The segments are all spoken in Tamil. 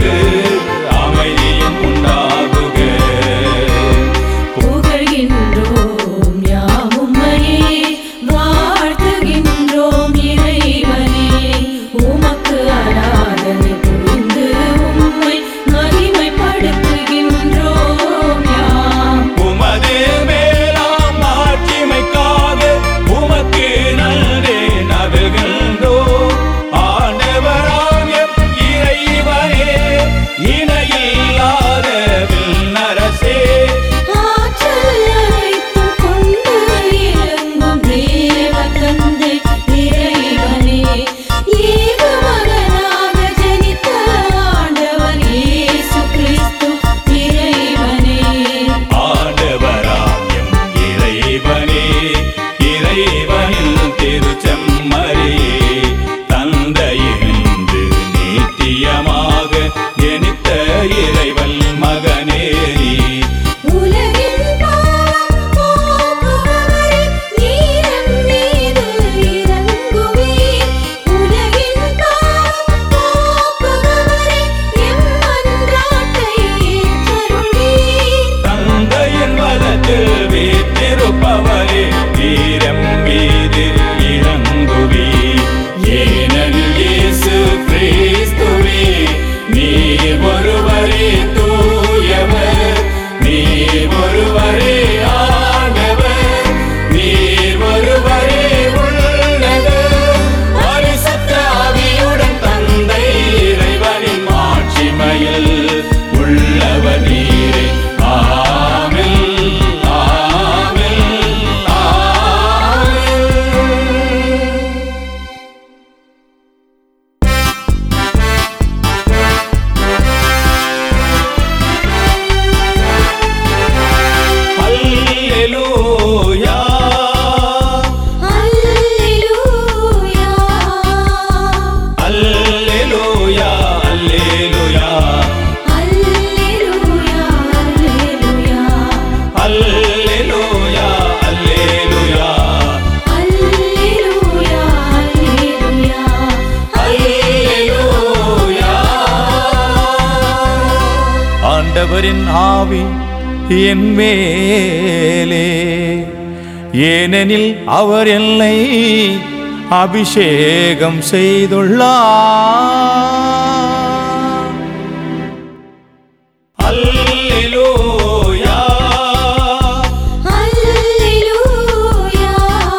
உனக்கு அமைதியும் உண்டாகுக புகழ்கின்றோம் யாம் உம்மையே வாழ்த்துகின்றோம் இறைவனே உமக்கு ஆராதனை புரிந்து உம்மை மகிமைப்படுத்துகின்றோம் யாம் உமது மேலாம் மாட்சிமைக்காக உமக்கு நன்றி நல்கின்றோம் ஆண்டவராம் எம் இறைவனே இணையில்லாத விண்ணரசே ஆற்றல் அனைத்தும் கொண்டு இறங்கும் தேவ தந்தை இறைவனே ஏக மகனாக ஜனித்த ஆண்டவர் இயேசு கிறிஸ்து இறைவனே ஆண்டவராம் எம் இறைவனே இறைவனில் திருச்செம்மறியே தந்தையினின்று நீட்டியமாக ஜனித்த இறைவன் மகனே நீ உலகின் பாவம் போக்குபவரே நீரம் மீது இறங்குவீர் உலகின் பாவம் போக்குபவரே எம் மன்றாட்டை ஏற்றருள்வீர் தந்தையின் வலத்தில் வீற்றிருப்பவரே வீரம் மீது இறங்குவி ஏனெனில் இயேசு கிறிஸ்துவே நீர் ஒருவரே தூயவர் நீர் ஒருவரே ஆண்டவர் நீர் ஒருவரே உள்ளவர் பரிசுத்த ஆவியுடன் தந்தை இறைவனின் மாட்சிமையில் உள்ளவர் நீரே ஆமென் ஆமென் ஆமென் அல்லேலூயா அல்லேலூயா அல்லேலூயா அல்லேலூயா அல்லேலூயா அல்லேலூயா அல்லேலூயா அல்லேலூயா அல்லேலூயா அல்லேலூயா அல்லேலூயா ஆண்டவரின் ஆவி என் மேலே ஏனெனில் அவர் என்னை அபிஷேகம் செய்துள்ளார் அல்லேலூயா அல்லேலூயா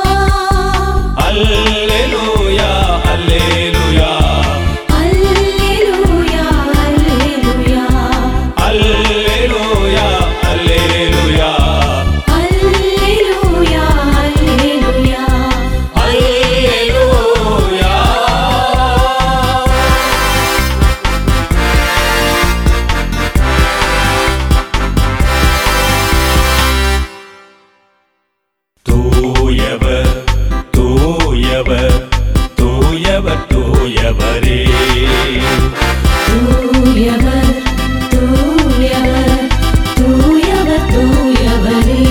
அல்லேலூயா அல்லேலூயா அல்லேலூயா அல்லேலூயா அல்லேலூயா அல்லேலூயா அல்லேலூயா அல்லேலூயா அல்லேலூயா தூயவர் தூயவர் தூயவர் தூயவரே தூயவர் தூயவர் தூயவர் தூயவரே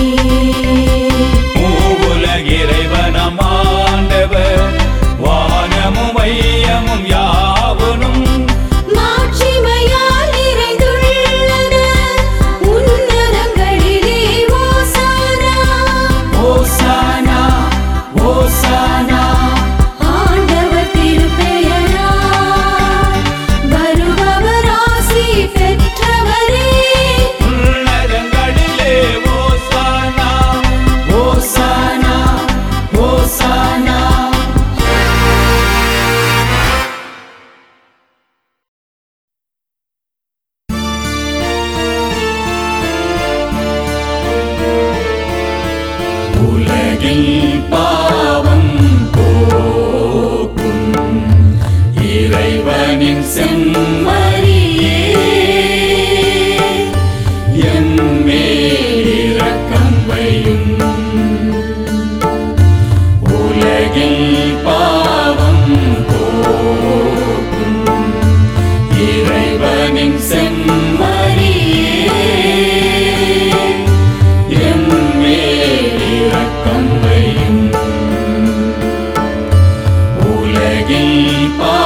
மூவுலகிறைவனம் ஆண்டவர் வானமும் வையமும் யாவனும் மாட்சிமையால் நிறைந்துள்ளன உன்னதங்களிலே ஓசானா ஓசானா ஓசானா ஆண்டவர் திருப்பெயரால் வருபவர் ஆசி பெற்றவரே உன்னதங்களிலே ஓசானா ஓசானா ஓசானா உலகில் பாவம் போக்கும் இறைவனின் செம்மறியே எம்மேல் இரக்கம் வையும் உலகில் பாவம் போக்கும் இறைவனின் செம்மறியே எம்மேல் இரக்கம் வையும் உலகில் பா